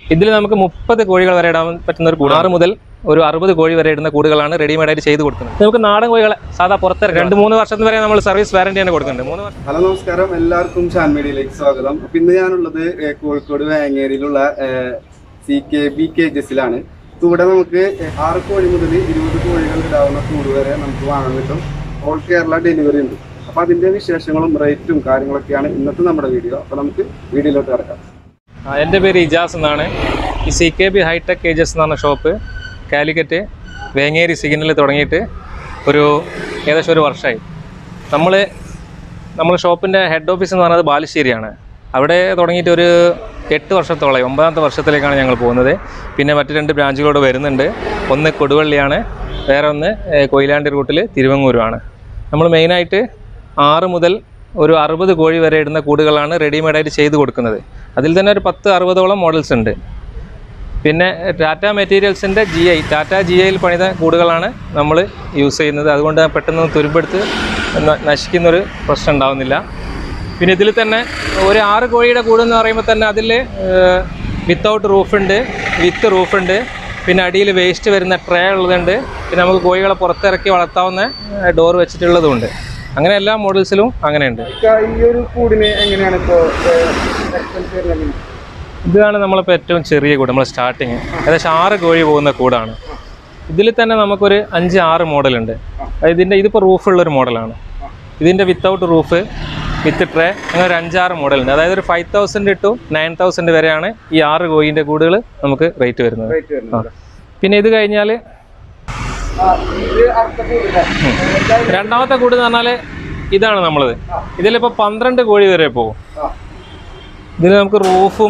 ഇതിൽ നമുക്ക് മുപ്പത് കോഴികൾ വരെ ഇടാൻ പറ്റുന്ന ഒരു കൂട് ആറ് മുതൽ ഒരു അറുപത് കോഴി വരെ ഇടുന്ന കൂടുകളാണ് റെഡിമെയ്ഡ് ആയിട്ട് ചെയ്ത് കൊടുക്കുന്നത് നമുക്ക് നാടൻ കോഴികളെ സാധാ പുറത്തിറക്കി രണ്ട് മൂന്ന് വർഷത്തിന് വരെ നമ്മൾ സർവീസ് വാറന്റി തന്നെ കൊടുക്കുന്നുണ്ട് മൂന്ന് വർഷം ഹലോ നമസ്കാരം എല്ലാവർക്കും ഷാൻ മീഡിയയിലേക്ക് സ്വാഗതം അപ്പൊ ഇന്ന് ഞാനുള്ളത് ഏഹ്, കോഴിക്കോട് വേങ്ങേരിയിലുള്ള സി കെ ബി കെ ജസിലാണ് ഇവിടെ നമുക്ക് ആറ് കോഴി മുതൽ ഇരുപത് കോഴികൾ ഇടാവുന്ന കൂട് വരെ നമുക്ക് വാങ്ങാൻ കിട്ടും ഓൾ കേരള ഡെലിവറി ഉണ്ട് അപ്പൊ അതിന്റെ വിശേഷങ്ങളും റേറ്റും കാര്യങ്ങളൊക്കെയാണ് ഇന്നത്തെ നമ്മുടെ വീഡിയോ അപ്പൊ നമുക്ക് വീഡിയോയിലോട്ട് കിടക്കാം ആ, എൻ്റെ പേര് ഇജാസ് എന്നാണ് ഈ സി കെ ബി ഹൈടെക് ഏജസ് എന്ന് പറഞ്ഞ ഷോപ്പ് കാലിക്കറ്റ് വേങ്ങേരി സിഗ്നലിൽ തുടങ്ങിയിട്ട് ഒരു ഏകദേശം ഒരു വർഷമായി നമ്മൾ നമ്മൾ ഷോപ്പിൻ്റെ ഹെഡ് ഓഫീസ് എന്ന് പറയുന്നത് ബാലുശ്ശേരിയാണ് അവിടെ തുടങ്ങിയിട്ട് ഒരു എട്ട് വർഷത്തോളം ഒമ്പതാമത്തെ വർഷത്തിലേക്കാണ് ഞങ്ങൾ പോകുന്നത് പിന്നെ മറ്റ് രണ്ട് ബ്രാഞ്ചുകളോട് വരുന്നുണ്ട് ഒന്ന് കൊടുവള്ളിയാണ് വേറെ ഒന്ന് ഏഹ്, കൊയിലാണ്ടി റൂട്ടിൽ തിരുവങ്ങൂരുമാണ് നമ്മൾ മെയിനായിട്ട് ആറ് മുതൽ ഒരു അറുപത് കോഴി വരെ ഇടുന്ന കൂടുകളാണ് റെഡിമെയ്ഡായിട്ട് ചെയ്ത് കൊടുക്കുന്നത് അതിൽ തന്നെ ഒരു പത്ത് അറുപതോളം മോഡൽസ് ഉണ്ട് പിന്നെ ടാറ്റ മെറ്റീരിയൽസിൻ്റെ ജി ഐ ടാറ്റ ജി ഐയിൽ പണിത കൂടുകളാണ് നമ്മൾ യൂസ് ചെയ്യുന്നത് അതുകൊണ്ട് പെട്ടെന്ന് തുരുമ്പെടുത്ത് ന- നശിക്കുന്നൊരു പ്രശ്നം ഉണ്ടാവുന്നില്ല പിന്നെ ഇതിൽ തന്നെ ഒരു ആറ് കോഴിയുടെ കൂട് എന്ന് പറയുമ്പോൾ തന്നെ അതിൽ വിത്തൗട്ട് റൂഫുണ്ട് വിത്ത് റൂഫുണ്ട് പിന്നെ അടിയിൽ വേസ്റ്റ് വരുന്ന ട്രേ ഉള്ളതുണ്ട് പിന്നെ നമുക്ക് കോഴികളെ പുറത്തിറക്കി വളർത്താവുന്ന ഡോർ വെച്ചിട്ടുള്ളതുമുണ്ട് അങ്ങനെ എല്ലാ മോഡൽസിലും അങ്ങനെയുണ്ട് ഈ ഒരു കൂടിന് എങ്ങനെയാണ് ഇപ്പോ എക്സ്പെൻസ് വരുന്നത് ഇതാണ് നമ്മളിപ്പോൾ ഏറ്റവും ചെറിയ കൂട് നമ്മൾ സ്റ്റാർട്ടിങ് ഏകദേശം ആറ് കോഴി പോകുന്ന കൂടാണ് ഇതിൽ തന്നെ നമുക്കൊരു അഞ്ച് ആറ് മോഡലുണ്ട് ഇതിൻ്റെ ഇതിപ്പോൾ റൂഫുള്ളൊരു മോഡലാണ് ഇതിൻ്റെ വിത്തൗട്ട് റൂഫ് വിത്ത് ട്രേ അങ്ങനെ ഒരു അഞ്ചാറ് മോഡലുണ്ട് അതായത് ഒരു five thousand to nine thousand വരെയാണ് ഈ ആറ് കോഴിൻ്റെ കൂടുകൾ നമുക്ക് റേറ്റ് വരുന്നത് റേറ്റ് വരുന്നത് പിന്നെ ഇത് കഴിഞ്ഞാൽ ആ, ഇത് അടുത്ത കൂടില്ലേ രണ്ടാമത്തെ കൂട് എന്ന് പറഞ്ഞാൽ ഇതാണ് നമ്മളത് ഇതിലിപ്പോൾ പന്ത്രണ്ട് കോഴി വരെ പോകും ആ ഇതിൽ നമുക്ക് റൂഫും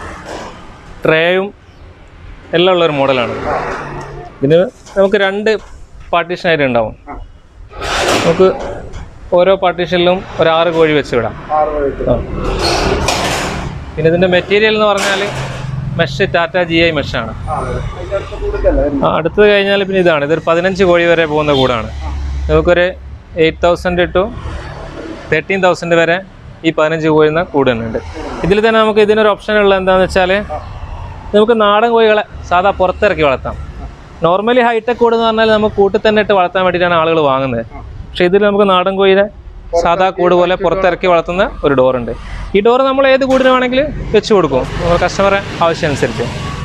ട്രേയും എല്ലാം ഉള്ളൊരു മോഡലാണ് ഇതിന് നമുക്ക് രണ്ട് പാർട്ടീഷനായിട്ട് ഉണ്ടാവും നമുക്ക് ഓരോ പാർട്ടീഷനിലും ഒരു ആറ് കോഴി വെച്ച് വിടാം ആറ് വഴിക്ക് ആ. പിന്നെ ഇതിൻ്റെ മെറ്റീരിയൽ എന്ന് പറഞ്ഞാൽ മെഷ് ടാറ്റ ജി ഐ മെഷാണ് ആ അതിന്റെ അടുത്ത കൂടിക്കല്ലേ ആ, അടുത്തത് കഴിഞ്ഞാൽ പിന്നെ ഇതാണ് ഇതൊരു പതിനഞ്ച് കോഴി വരെ പോകുന്ന കൂടാണ് നമുക്കൊരു eight thousand to thirteen thousand വരെ ഈ പതിനഞ്ച് കോഴിന്ന കൂട് തന്നെ ഉണ്ട് ഇതിൽ തന്നെ നമുക്ക് ഇതിനൊരു ഓപ്ഷൻ ഉള്ളത് എന്താണെന്ന് വെച്ചാൽ നമുക്ക് നാടൻ കോഴികളെ സാധാ പുറത്തിറക്കി വളർത്താം നോർമലി ഹൈടെക് കൂട് എന്ന് പറഞ്ഞാൽ നമുക്ക് കൂട്ടിൽ തന്നെ ഇട്ട് വളർത്താൻ വേണ്ടിയിട്ടാണ് ആളുകൾ വാങ്ങുന്നത് പക്ഷേ ഇതിൽ നമുക്ക് നാടൻ കോഴിയെ സാധാ കൂട് പോലെ പുറത്തിറക്കി വളർത്തുന്ന ഒരു ഡോറുണ്ട് ഈ ഡോർ നമ്മൾ ഏത് കൂടിന് വേണമെങ്കിൽ വെച്ച് കൊടുക്കും കസ്റ്റമറെ ആവശ്യം അനുസരിച്ച്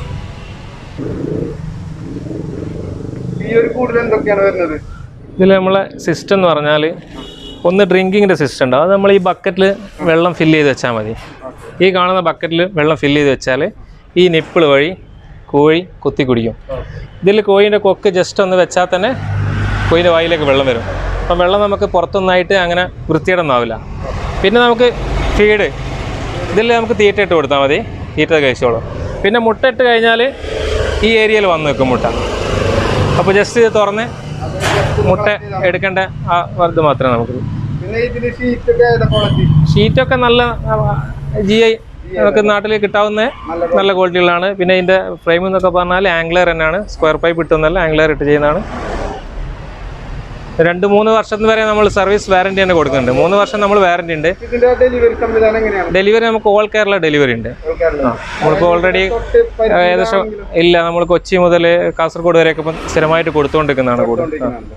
ഈ ഒരു കൂടുതൽ എന്തൊക്കെയാണ് വരുന്നത് ഇതിൽ നമ്മളെ സിസ്റ്റം എന്ന് പറഞ്ഞാൽ ഒന്ന് ഡ്രിങ്കിങ്ങിൻ്റെ സിസ്റ്റം ഉണ്ട് അത് നമ്മൾ ഈ ബക്കറ്റിൽ വെള്ളം ഫില്ല് ചെയ്ത് വെച്ചാൽ മതി ഈ കാണുന്ന ബക്കറ്റിൽ വെള്ളം ഫില്ല് ചെയ്ത് വെച്ചാൽ ഈ നിപ്പിൾ വഴി കോഴി കുത്തി കുടിക്കും ഇതിൽ കോഴീൻ്റെ കൊക്ക് ജസ്റ്റ് ഒന്ന് വെച്ചാൽ തന്നെ കോഴീൻ്റെ വായിലേക്ക് വെള്ളം വരും അപ്പം വെള്ളം നമുക്ക് പുറത്തൊന്നായിട്ട് അങ്ങനെ വൃത്തിയിടൊന്നാവില്ല പിന്നെ നമുക്ക് ഫീഡ് ഇതിൽ നമുക്ക് തീറ്റ ഇട്ട് കൊടുത്താൽ മതി തീറ്റ കഴിച്ചോളും പിന്നെ മുട്ട ഇട്ട് കഴിഞ്ഞാൽ ഈ ഏരിയയിൽ വന്ന് നിൽക്കും മുട്ട അപ്പോൾ ജസ്റ്റ് ഇത് തുറന്ന് മുട്ട എടുക്കേണ്ട ആ ഇത് മാത്രമേ നമുക്ക് പിന്നെ ഇതിന് ഷീറ്റ് ഒക്കെ ഏതാ ക്വാളിറ്റി ഷീറ്റൊക്കെ നല്ല ജി ഐ നമുക്ക് നാട്ടിൽ കിട്ടാവുന്ന നല്ല ക്വാളിറ്റികളാണ് പിന്നെ ഇതിൻ്റെ ഫ്രെയിം എന്നൊക്കെ പറഞ്ഞാൽ ആംഗ്ലർ തന്നെയാണ് സ്ക്വയർ പൈപ്പ് ഇട്ടുന്നല്ല ആംഗ്ലർ ഇട്ട് ചെയ്യുന്നതാണ് രണ്ട് മൂന്ന് വർഷത്തിന് വരെ നമ്മൾ സർവീസ് വാറണ്ടി തന്നെ കൊടുക്കുന്നുണ്ട് മൂന്ന് വർഷം നമ്മൾ വാറണ്ടി ഉണ്ട് ഇതിന്റെ ഡെലിവറി സംവിധാനം എങ്ങനെയാണ് ഡെലിവറി നമുക്ക് ഓൾ കേരള ഡെലിവറി ഉണ്ട് കേരള നമ്മളിപ്പോൾ ഓൾറെഡി തൊട്ട് പരിചയം ഏകദേശം ഇല്ല നമ്മൾ കൊച്ചി മുതൽ കാസർഗോഡ് വരെയൊക്കെ ഇപ്പം സ്ഥിരമായിട്ട് കൊടുത്തുകൊണ്ടിരിക്കുന്നതാണ് കൂടുതൽ കൊണ്ടിരിക്കുന്നുണ്ട്.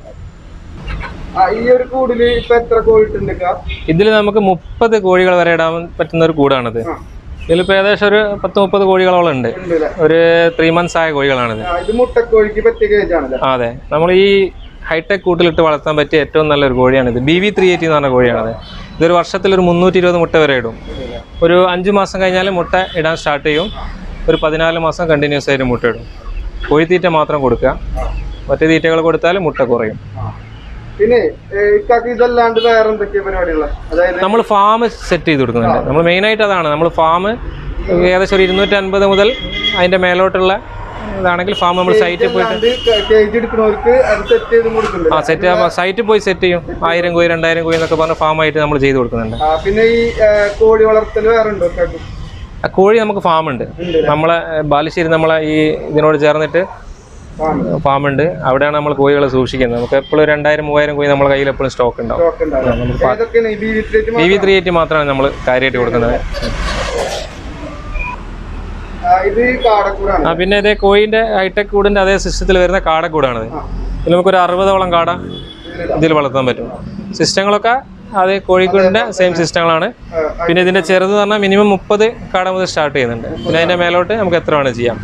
ആ ഈ ഒരു കൂടില് ഇപ്പൊ എത്ര കോഴിട്ടുണ്ട് ഇതിൽ നമുക്ക് മുപ്പത് കോഴികൾ വരെ ഇടാൻ പറ്റുന്ന ഒരു കൂടാണിത് ആ. ഇതിലിപ്പോൾ ഏകദേശം ഒരു പത്ത് മുപ്പത് കോഴികളോളം ഉണ്ട് ഉണ്ടല്ലേ ഒരു ത്രീ മന്ത്സ് ആയ കോഴികളാണിത് ആ, ഇത് മുട്ടക്കോഴിക്ക് പറ്റിയ കേജ് ആണല്ലേ ആ, അതെ നമ്മൾ ഈ ഹൈടെക് കൂട്ടിലിട്ട് വളർത്താൻ പറ്റിയ ഏറ്റവും നല്ലൊരു കോഴിയാണിത് ബി വി ത്രീ എയ്റ്റി എന്ന് പറഞ്ഞ കോഴിയാണിത് ഇതൊരു വർഷത്തിൽ ഒരു മുന്നൂറ്റി ഇരുപത് മുട്ട വരെ ഇടും ഒരു അഞ്ച് മാസം കഴിഞ്ഞാൽ മുട്ട ഇടാൻ സ്റ്റാർട്ട് ചെയ്യും ഒരു പതിനാല് മാസം കണ്ടിന്യൂസ് ആയിട്ട് മുട്ട ഇടും കോഴിത്തീറ്റ മാത്രം കൊടുക്കുക മറ്റു തീറ്റകൾ കൊടുത്താൽ മുട്ട കുറയും ആ. പിന്നെ ഏ, ഇക്കാക്ക് ഇതല്ലാണ്ട് വേറെ എന്തൊക്കെയാ പരിപാടികള് അതായത് നമ്മൾ ഫാം സെറ്റ് ചെയ്ത് കൊടുക്കുന്നുണ്ട് നമ്മൾ മെയിനായിട്ട് അതാണ് നമ്മൾ ഫാം ഏകദേശം ഒരു ഇരുന്നൂറ്റി അൻപത് മുതൽ അതിൻ്റെ മേലോട്ടുള്ള ഇതാണെങ്കിൽ ഫാം നമ്മൾ സൈറ്റിൽ പോയിട്ട് കേജ് എടുക്കുന്നവർക്ക് അത് സെറ്റ് ചെയ്ത് കൊടുക്കുന്നുണ്ട് ആ സെറ്റ് സൈറ്റിൽ പോയി സെറ്റ് ചെയ്യും ആയിരം കോഴി രണ്ടായിരം കോഴി എന്നൊക്കെ പറഞ്ഞ ഫാമായിട്ട് നമ്മൾ ചെയ്ത് കൊടുക്കുന്നുണ്ട് ആ, പിന്നെ ഈ ഏ, കോഴി വളർത്തൽ വേറെ ഉണ്ടോ ഇക്കാക്ക്? ആ കോഴി നമുക്ക് ഫാമുണ്ട് നമ്മളെ ഏഹ്, ബാലുശ്ശേരി നമ്മളെ ഈ ഇതിനോട് ചേർന്നിട്ട് ഫാം ഫാമുണ്ട് അവിടെയാണ് നമ്മൾ കോഴികളെ സൂക്ഷിക്കുന്നത് നമുക്ക് എപ്പോഴും രണ്ടായിരം മൂവായിരം കോഴി നമ്മുടെ കയ്യിൽ എപ്പോഴും സ്റ്റോക്ക് ഉണ്ടാവും സ്റ്റോക്ക് ഉണ്ടാവും ഏതൊക്കെയാണ് ഈ ബി വിത്തിലേക്ക് ബി വി ത്രീ എയ്റ്റ് മാത്രമാണ് നമ്മൾ കാര്യമായിട്ട് കൊടുക്കുന്നത് ഇത് കാടക്കൂടാണ് ആ പിന്നെ ഇതേ കോയിൻ്റെ ഹൈടെക് കൂടിൻ്റെ അതേ സിസ്റ്റത്തിൽ വരുന്ന കാടക്കൂടാണിത് ഇതിൽ നമുക്കൊരു അറുപതോളം കാട ഇതിൽ വളർത്താൻ പറ്റും സിസ്റ്റങ്ങളൊക്കെ അതേ കോഴിക്കൂടിൻ്റെ സെയിം സിസ്റ്റങ്ങളാണ് പിന്നെ ഇതിൻ്റെ ചെറുത് എന്ന് പറഞ്ഞാൽ മിനിമം മുപ്പത് കാട മുതൽ സ്റ്റാർട്ട് ചെയ്യുന്നുണ്ട് പിന്നെ അതിൻ്റെ മേലോട്ട് നമുക്ക് എത്ര വേണം ചെയ്യാം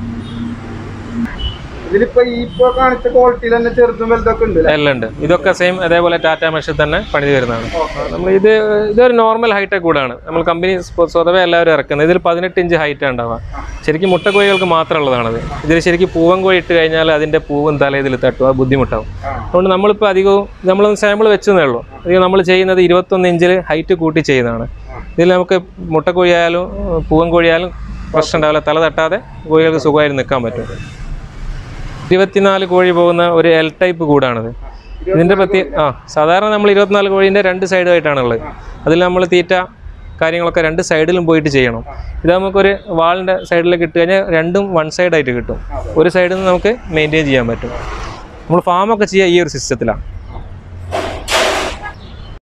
ഇതിലിപ്പോ ഈ ഇപ്പൊ കാണിച്ച ക്വാളിറ്റിയിൽ തന്നെ ചെറുതും വലുതൊക്കെ ഉണ്ട് അല്ലേ? എല്ലാം ഉണ്ട് ഇതൊക്കെ സെയിം അതേപോലെ ടാറ്റ മെഷിൽ തന്നെ പണിത് വരുന്നതാണ് നമ്മൾ ഇത് ഇതൊരു നോർമൽ ഹൈടെക് കൂടാണ് നമ്മൾ കമ്പനി സ്വ- സ്വതവേ എല്ലാവരും ഇറക്കുന്നത് ഇതിൽ പതിനെട്ട് ഇഞ്ച് ഹൈറ്റ് ഉണ്ടാവുക ശരിക്കും മുട്ടക്കോഴികൾക്ക് മാത്രമുള്ളതാണത് ഇതിൽ ശരിക്കും പൂവൻ കോഴി ഇട്ട് കഴിഞ്ഞാൽ അതിൻ്റെ പൂവും തല ഇതിൽ തട്ടും അത് ബുദ്ധിമുട്ടാവും അതുകൊണ്ട് നമ്മളിപ്പോൾ അധികവും നമ്മളൊന്ന് സാമ്പിൾ വെച്ചതേ ഉള്ളൂ അധികം നമ്മൾ ചെയ്യുന്നത് ഇരുപത്തൊന്ന് ഇഞ്ചിൽ ഹൈറ്റ് കൂട്ടി ചെയ്യുന്നതാണ് ഇതിൽ നമുക്ക് മുട്ടക്കോഴിയായാലും പൂവൻ കോഴിയായാലും പ്രശ്നം ഉണ്ടാവില്ല തല തട്ടാതെ കോഴികൾക്ക് സുഖമായിട്ട് നിൽക്കാൻ പറ്റും ഇരുപത്തിനാല് കോഴി പോകുന്ന ഒരു എൽ ടൈപ്പ് കൂടാണിത് ഇതിൻ്റെ പ്രത്യേക ആ സാധാരണ നമ്മൾ ഇരുപത്തിനാല് കോഴീൻ്റെ രണ്ട് സൈഡായിട്ടാണുള്ളത് അതിൽ നമ്മൾ തീറ്റ കാര്യങ്ങളൊക്കെ രണ്ട് സൈഡിലും പോയിട്ട് ചെയ്യണം ഇത് നമുക്കൊരു വാളിൻ്റെ സൈഡിലേക്ക് ഇട്ട് കഴിഞ്ഞാൽ രണ്ടും വൺ സൈഡായിട്ട് കിട്ടും ഒരു സൈഡിൽ നിന്ന് നമുക്ക് മെയിൻറ്റെയിൻ ചെയ്യാൻ പറ്റും നമ്മൾ ഫാമൊക്കെ ചെയ്യുക ഈ ഒരു സിസ്റ്റത്തിലാണ്